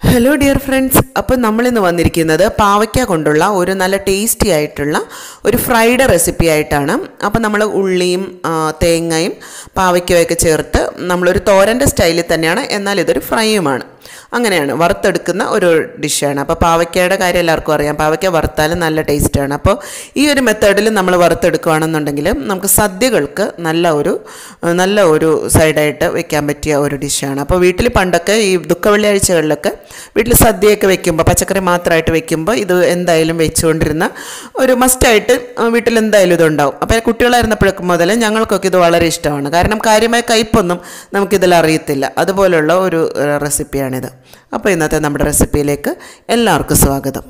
hello dear friends അപ്പോൾ നമ്മളിന്ന് വന്നിരിക്കുന്നത് പാവയ്ക്ക കൊണ്ടുള്ള ഒരു നല്ല ടേസ്റ്റി ആയിട്ടുള്ള ഒരു ഫ്രൈഡ് റെസിപ്പി ആയിട്ടാണ് അപ്പോൾ നമ്മൾ ഉള്ളിയും ആ, തേങ്ങയും പാവയ്ക്കയൊക്കെ ചേർത്ത് നമ്മളൊരു തോരൻ്റെ സ്റ്റൈലിൽ തന്നെയാണ് എന്നാൽ ഇതൊരു ഫ്രൈയുമാണ് അങ്ങനെയാണ് വറുത്തെടുക്കുന്ന ഒരു ഡിഷാണ് അപ്പോൾ പാവയ്ക്കയുടെ കാര്യം എല്ലാവർക്കും അറിയാം പാവയ്ക്ക വറുത്താലും നല്ല ടേസ്റ്റാണ് അപ്പോൾ ഈ ഒരു മെത്തേഡിൽ നമ്മൾ വറുത്തെടുക്കുകയാണെന്നുണ്ടെങ്കിൽ നമുക്ക് സദ്യകൾക്ക് നല്ല ഒരു നല്ല ഒരു സൈഡായിട്ട് വെക്കാൻ പറ്റിയ ഒരു ഡിഷാണ് അപ്പോൾ വീട്ടിൽ പണ്ടൊക്കെ ഈ ദുഃഖ വെള്ളിയാഴ്ചകളിലൊക്കെ വീട്ടിൽ സദ്യയൊക്കെ വെക്കുമ്പോൾ പച്ചക്കറി മാത്രമായിട്ട് വെക്കുമ്പോൾ ഇത് എന്തായാലും വെച്ചുകൊണ്ടിരുന്ന ഒരു മസ്റ്റായിട്ട് വീട്ടിൽ എന്തായാലും ഇതുണ്ടാവും അപ്പോൾ കുട്ടികളായിരുന്നപ്പോഴൊക്കെ മുതൽ ഞങ്ങൾക്കൊക്കെ ഇത് വളരെ ഇഷ്ടമാണ് കാരണം കാര്യമായ കയ്പൊന്നും നമുക്കിതിൽ അറിയത്തില്ല അതുപോലുള്ള ഒരു ഏഹ്, റെസിപ്പിയാണിത് അപ്പോൾ ഇന്നത്തെ നമ്മുടെ റെസിപ്പിയിലേക്ക് എല്ലാവർക്കും സ്വാഗതം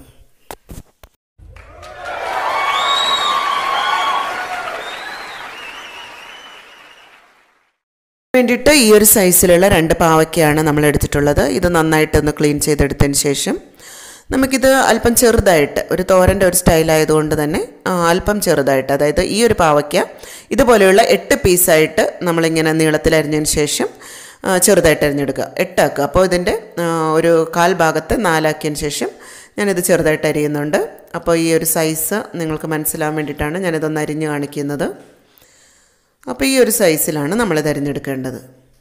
വേണ്ടിയിട്ട് ഈ ഒരു സൈസിലുള്ള രണ്ട് പാവയ്ക്കയാണ് നമ്മൾ എടുത്തിട്ടുള്ളത് ഇത് നന്നായിട്ടൊന്ന് ക്ലീൻ ചെയ്തെടുത്തതിന് ശേഷം നമുക്കിത് അല്പം ചെറുതായിട്ട് ഒരു തോരൻ്റെ ഒരു സ്റ്റൈലായതുകൊണ്ട് തന്നെ ആ, അല്പം ചെറുതായിട്ട് അതായത് ഈ ഒരു പാവയ്ക്ക ഇതുപോലെയുള്ള എട്ട് പീസായിട്ട് നമ്മളിങ്ങനെ നീളത്തിൽ അരിഞ്ഞതിന് ശേഷം ആ, ചെറുതായിട്ട് അരിഞ്ഞെടുക്കുക എട്ടാക്കുക അപ്പോൾ ഇതിൻ്റെ ആ, ഒരു കാൽ ഭാഗത്ത് നാലാക്കിയതിന് ശേഷം ഞാനിത് ചെറുതായിട്ട് അരിയുന്നുണ്ട് അപ്പോൾ ഈ ഒരു സൈസ് നിങ്ങൾക്ക് മനസ്സിലാവാൻ വേണ്ടിയിട്ടാണ് ഞാനിതൊന്ന് അരിഞ്ഞ് കാണിക്കുന്നത് അപ്പോൾ ഈ ഒരു സൈസിലാണ് നമ്മൾ തിരഞ്ഞെടുക്കേണ്ടത്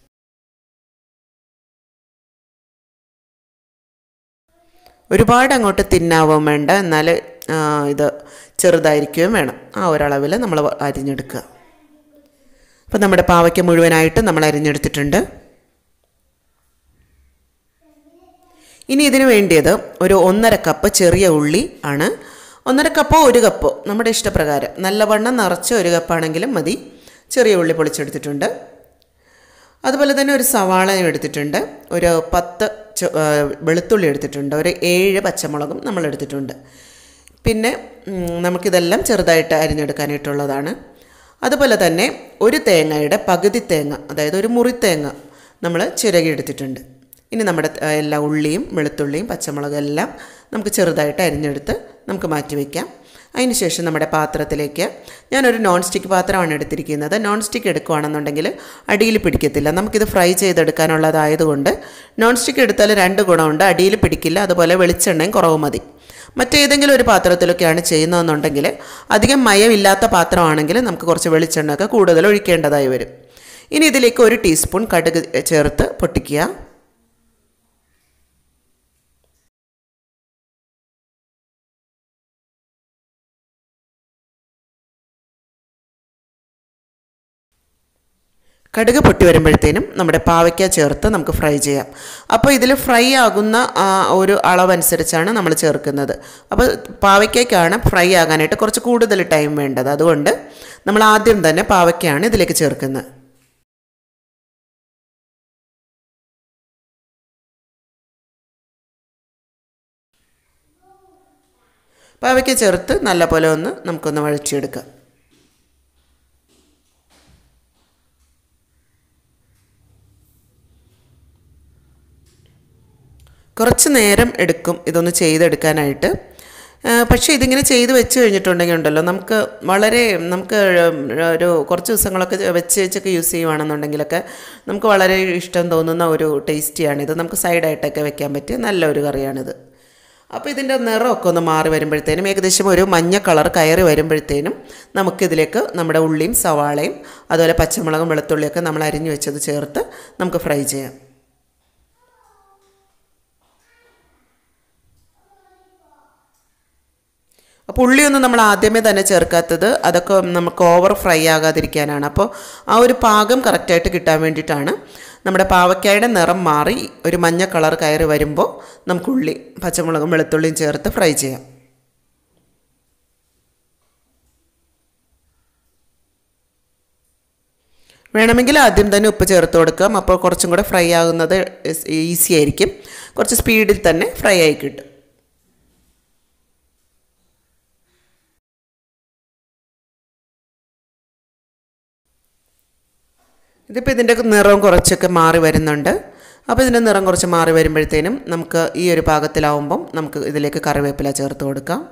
ഒരുപാട് അങ്ങോട്ട് തിന്നാവും വേണ്ട എന്നാൽ ആ, ഇത് ചെറുതായിരിക്കുകയും വേണം ആ ഒരളവിൽ നമ്മൾ അരിഞ്ഞെടുക്കുക അപ്പോൾ നമ്മുടെ പാവയ്ക്ക മുഴുവനായിട്ട് നമ്മൾ അരിഞ്ഞെടുത്തിട്ടുണ്ട് ഇനി ഇതിന് വേണ്ടിയത് ഒരു ഒന്നര കപ്പ് ചെറിയ ഉള്ളി ആണ് ഒന്നര കപ്പോ ഒരു കപ്പോ നമ്മുടെ ഇഷ്ടപ്രകാരം നല്ലവണ്ണം നിറച്ച ഒരു കപ്പാണെങ്കിലും മതി ചെറിയ ഉള്ളി പൊളിച്ചെടുത്തിട്ടുണ്ട് അതുപോലെ തന്നെ ഒരു സവാളയും എടുത്തിട്ടുണ്ട് ഒരു പത്ത് ചു- ആ, വെളുത്തുള്ളി എടുത്തിട്ടുണ്ട് ഒരു ഏഴ് പച്ചമുളകും നമ്മൾ എടുത്തിട്ടുണ്ട് പിന്നെ ഉം, നമുക്കിതെല്ലാം ചെറുതായിട്ട് അരിഞ്ഞെടുക്കാനായിട്ടുള്ളതാണ് അതുപോലെ തന്നെ ഒരു തേങ്ങയുടെ പകുതി തേങ്ങ അതായത് ഒരു മുറി തേങ്ങ നമ്മൾ ചിരകി എടുത്തിട്ടുണ്ട് ഇനി നമ്മുടെ ആ, എല്ലാ ഉള്ളിയും വെളുത്തുള്ളിയും പച്ചമുളകും എല്ലാം നമുക്ക് ചെറുതായിട്ട് അരിഞ്ഞെടുത്ത് നമുക്ക് മാറ്റി വയ്ക്കാം അതിന് ശേഷം നമ്മുടെ പാത്രത്തിലേക്ക് ഞാനൊരു നോൺ സ്റ്റിക്ക് പാത്രമാണ് എടുത്തിരിക്കുന്നത് നോൺ സ്റ്റിക്ക് എടുക്കുകയാണെന്നുണ്ടെങ്കിൽ അടിയിൽ പിടിക്കത്തില്ല നമുക്കിത് ഫ്രൈ ചെയ്തെടുക്കാനുള്ളതായതുകൊണ്ട് നോൺ സ്റ്റിക്ക് എടുത്താൽ രണ്ട് ഗുണമുണ്ട് അടിയിൽ പിടിക്കില്ല അതുപോലെ വെളിച്ചെണ്ണയും കുറവ് മതി മറ്റേതെങ്കിലും ഒരു പാത്രത്തിലൊക്കെയാണ് ചെയ്യുന്നതെന്നുണ്ടെങ്കിൽ അധികം മയമില്ലാത്ത പാത്രമാണെങ്കിൽ നമുക്ക് കുറച്ച് വെളിച്ചെണ്ണയൊക്കെ കൂടുതൽ ഒഴിക്കേണ്ടതായി വരും ഇനി ഇതിലേക്ക് ഒരു ടീസ്പൂൺ കടുക് ചേർത്ത് പൊട്ടിക്കുക കടുക് പൊട്ടി വരുമ്പോഴത്തേനും നമ്മുടെ പാവയ്ക്ക ചേർത്ത് നമുക്ക് ഫ്രൈ ചെയ്യാം അപ്പോൾ ഇതിൽ ഫ്രൈ ആകുന്ന ആ ഒരു അളവനുസരിച്ചാണ് നമ്മൾ ചേർക്കുന്നത് അപ്പോൾ പാവയ്ക്കയ്ക്കാണ് ഫ്രൈ ആകാനായിട്ട് കുറച്ച് കൂടുതൽ ടൈം വേണ്ടത് അതുകൊണ്ട് നമ്മൾ ആദ്യം തന്നെ പാവയ്ക്കയാണ് ഇതിലേക്ക് ചേർക്കുന്നത് പാവയ്ക്ക ചേർത്ത് നല്ലപോലെ ഒന്ന് നമുക്കൊന്ന് വഴറ്റിയെടുക്കാം കുറച്ച് നേരം എടുക്കും ഇതൊന്ന് ചെയ്തെടുക്കാനായിട്ട് ആ, പക്ഷേ ഇതിങ്ങനെ ചെയ്ത് വെച്ച് കഴിഞ്ഞിട്ടുണ്ടെങ്കിൽ ഉണ്ടല്ലോ നമുക്ക് വളരെ നമുക്ക് ഒരു കുറച്ച് ദിവസങ്ങളൊക്കെ വെച്ച് വെച്ചൊക്കെ യൂസ് ചെയ്യുവാണെന്നുണ്ടെങ്കിലൊക്കെ നമുക്ക് വളരെ ഇഷ്ടം തോന്നുന്ന ഒരു ടേസ്റ്റിയാണിത് നമുക്ക് സൈഡായിട്ടൊക്കെ വെക്കാൻ പറ്റിയ നല്ലൊരു കറിയാണിത് അപ്പോൾ ഇതിൻ്റെ നിറമൊക്കെ ഒന്ന് മാറി വരുമ്പോഴത്തേനും ഏകദേശം ഒരു മഞ്ഞ കളർ കയറി വരുമ്പോഴത്തേനും നമുക്കിതിലേക്ക് നമ്മുടെ ഉള്ളിയും സവാളയും അതുപോലെ പച്ചമുളകും വെളുത്തുള്ളിയൊക്കെ നമ്മൾ അരിഞ്ഞു വെച്ചത് ചേർത്ത് നമുക്ക് ഫ്രൈ ചെയ്യാം അപ്പോൾ ഉള്ളിയൊന്നും നമ്മൾ ആദ്യമേ തന്നെ ചേർക്കാത്തത് അതൊക്കെ നമുക്ക് ഓവർ ഫ്രൈ ആകാതിരിക്കാനാണ് അപ്പോൾ ആ ഒരു പാകം കറക്റ്റായിട്ട് കിട്ടാൻ വേണ്ടിയിട്ടാണ് നമ്മുടെ പാവയ്ക്കായുടെ നിറം മാറി ഒരു മഞ്ഞ കളർ കയറി വരുമ്പോൾ നമുക്ക് ഉള്ളി പച്ചമുളകും വെളുത്തുള്ളിയും ചേർത്ത് ഫ്രൈ ചെയ്യാം വേണമെങ്കിൽ ആദ്യം തന്നെ ഉപ്പ് ചേർത്ത് കൊടുക്കാം അപ്പോൾ കുറച്ചും കൂടെ ഫ്രൈ ആകുന്നത് ഈസി ആയിരിക്കും കുറച്ച് സ്പീഡിൽ തന്നെ ഫ്രൈ ആയി കിട്ടും ഇതിപ്പോൾ ഇതിൻ്റെ നിറം കുറച്ചൊക്കെ മാറി വരുന്നുണ്ട് അപ്പോൾ ഇതിൻ്റെ നിറം കുറച്ച് മാറി വരുമ്പോഴത്തേനും നമുക്ക് ഈ ഒരു പാകത്തിലാവുമ്പം നമുക്ക് ഇതിലേക്ക് കറിവേപ്പില ചേർത്ത് കൊടുക്കാം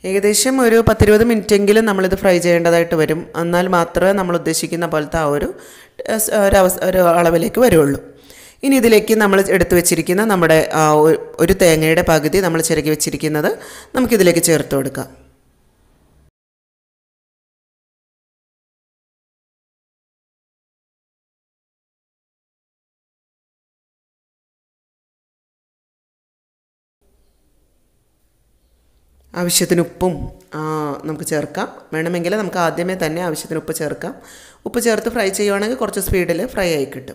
ഏകദേശം ഒരു പത്തിരുപത് മിനിറ്റെങ്കിലും നമ്മളിത് ഫ്രൈ ചെയ്യേണ്ടതായിട്ട് വരും എന്നാൽ മാത്രമേ നമ്മൾ ഉദ്ദേശിക്കുന്ന പോലത്തെ ആ ഒരു ടേസ്- ഒരു അവസ്ഥ ഒരു അളവിലേക്ക് വരുള്ളൂ ഇനി ഇതിലേക്ക് നമ്മൾ എടുത്തു വെച്ചിരിക്കുന്ന നമ്മുടെ ആ ഒ- ഒരു തേങ്ങയുടെ പകുതി നമ്മൾ ചിരകി വെച്ചിരിക്കുന്നത് നമുക്കിതിലേക്ക് ചേർത്ത് കൊടുക്കാം ആവശ്യത്തിന് ഉപ്പും ആ, നമുക്ക് ചേർക്കാം വേണമെങ്കിൽ നമുക്ക് ആദ്യമേ തന്നെ ആവശ്യത്തിന് ഉപ്പ് ചേർക്കാം ഉപ്പ് ചേർത്ത് ഫ്രൈ ചെയ്യുവാണെങ്കിൽ കുറച്ച് സ്പീഡിൽ ഫ്രൈ ആയി കിട്ടും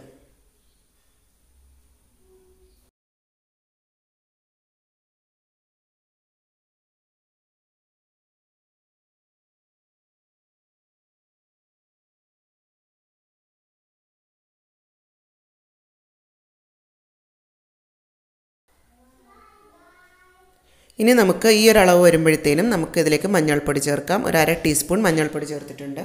ഇനി നമുക്ക് ഈ ഒരു അളവ് വരുമ്പോഴത്തേനും നമുക്ക് ഇതിലേക്ക് മഞ്ഞൾപ്പൊടി ചേർക്കാം ഒരു അര ടീസ്പൂൺ മഞ്ഞൾപ്പൊടി ചേർത്തിട്ടുണ്ട്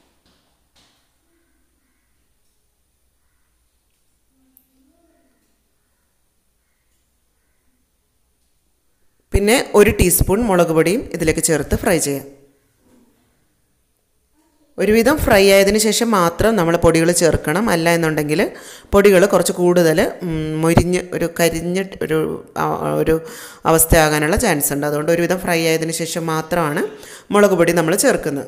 പിന്നെ ഒരു ടീസ്പൂൺ മുളക് പൊടിയും ഇതിലേക്ക് ചേർത്ത് ഫ്രൈ ചെയ്യാം ഒരുവിധം ഫ്രൈ ആയതിനു ശേഷം മാത്രം നമ്മൾ പൊടികൾ ചേർക്കണം അല്ല എന്നുണ്ടെങ്കിൽ പൊടികൾ കുറച്ച് കൂടുതൽ ഉം, മൊരിഞ്ഞ് ഒരു കരിഞ്ഞ ഒരു ആ, ഒരു അവസ്ഥയാകാനുള്ള ചാൻസ് ഉണ്ട് അതുകൊണ്ട് ഒരുവിധം ഫ്രൈ ആയതിനു ശേഷം മാത്രമാണ് മുളക് പൊടി നമ്മൾ ചേർക്കുന്നത്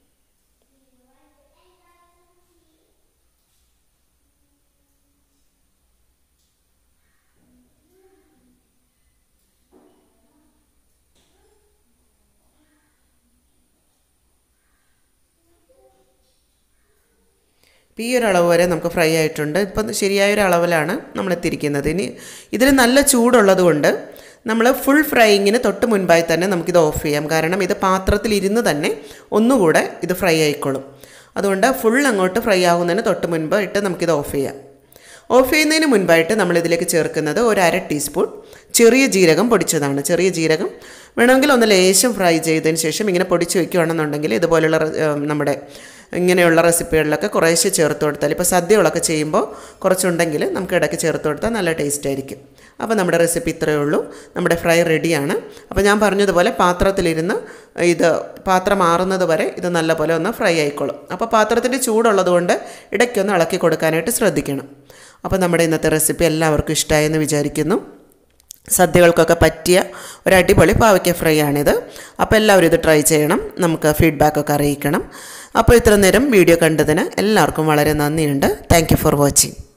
ഇപ്പോൾ ഈ ഒരു അളവ് വരെ നമുക്ക് ഫ്രൈ ആയിട്ടുണ്ട് ഇപ്പം ശരിയായ ഒരു അളവിലാണ് നമ്മൾ എത്തിയിരിക്കുന്നത് ഇനി ഇതിൽ നല്ല ചൂടുള്ളത് കൊണ്ട് നമ്മൾ ഫുൾ ഫ്രൈയിങ്ങിന് തൊട്ട് മുൻപായി തന്നെ നമുക്കിത് ഓഫ് ചെയ്യാം കാരണം ഇത് പാത്രത്തിൽ ഇരുന്ന് തന്നെ ഒന്നുകൂടെ ഇത് ഫ്രൈ ആയിക്കോളും അതുകൊണ്ട് ഫുൾ അങ്ങോട്ട് ഫ്രൈ ആകുന്നതിന് തൊട്ട് മുൻപ് ഇട്ട് നമുക്കിത് ഓഫ് ചെയ്യാം ഓഫ് ചെയ്യുന്നതിന് മുൻപായിട്ട് നമ്മൾ ഇതിലേക്ക് ചേർക്കുന്നത് ഒരു അര ടീസ്പൂൺ ചെറിയ ജീരകം പൊടിച്ചതാണ് ചെറിയ ജീരകം വേണമെങ്കിൽ ഒന്ന് ലേശം ഫ്രൈ ചെയ്തതിന് ശേഷം ഇങ്ങനെ പൊടിച്ച് വെക്കുകയാണെന്നുണ്ടെങ്കിൽ ഇതുപോലുള്ള റെ- ഏം, നമ്മുടെ ഇങ്ങനെയുള്ള റെസിപ്പികളിലൊക്കെ കുറേശ്ശെ ചേർത്ത് കൊടുത്താൽ ഇപ്പോൾ സദ്യകളൊക്കെ ചെയ്യുമ്പോൾ കുറച്ചുണ്ടെങ്കിൽ നമുക്ക് ഇടയ്ക്ക് ചേർത്ത് കൊടുത്താൽ നല്ല ടേസ്റ്റ് ആയിരിക്കും അപ്പോൾ നമ്മുടെ റെസിപ്പി ഇത്രയേ ഉള്ളൂ നമ്മുടെ ഫ്രൈ റെഡിയാണ് അപ്പോൾ ഞാൻ പറഞ്ഞതുപോലെ പാത്രത്തിലിരുന്ന് ഇത് പാത്രം മാറുന്നത് വരെ ഇത് നല്ലപോലെ ഒന്ന് ഫ്രൈ ആയിക്കോളും അപ്പോൾ പാത്രത്തിൻ്റെ ചൂടുള്ളത് കൊണ്ട് ഇടയ്ക്കൊന്ന് ഇളക്കി കൊടുക്കാനായിട്ട് ശ്രദ്ധിക്കണം അപ്പോൾ നമ്മുടെ ഇന്നത്തെ റെസിപ്പി എല്ലാവർക്കും ഇഷ്ടമായെന്ന് വിചാരിക്കുന്നു സദ്യകൾക്കൊക്കെ പറ്റിയ ഒരു അടിപൊളി പാവയ്ക്ക ഫ്രൈ ആണിത് അപ്പോൾ എല്ലാവരും ഇത് ട്രൈ ചെയ്യണം നമുക്ക് ഫീഡ്ബാക്കൊക്കെ അറിയിക്കണം അപ്പോൾ ഇത്ര നേരം വീഡിയോ കണ്ടതിന് എല്ലാവർക്കും വളരെ നന്ദിയുണ്ട് താങ്ക് യു ഫോർ വാച്ചിങ്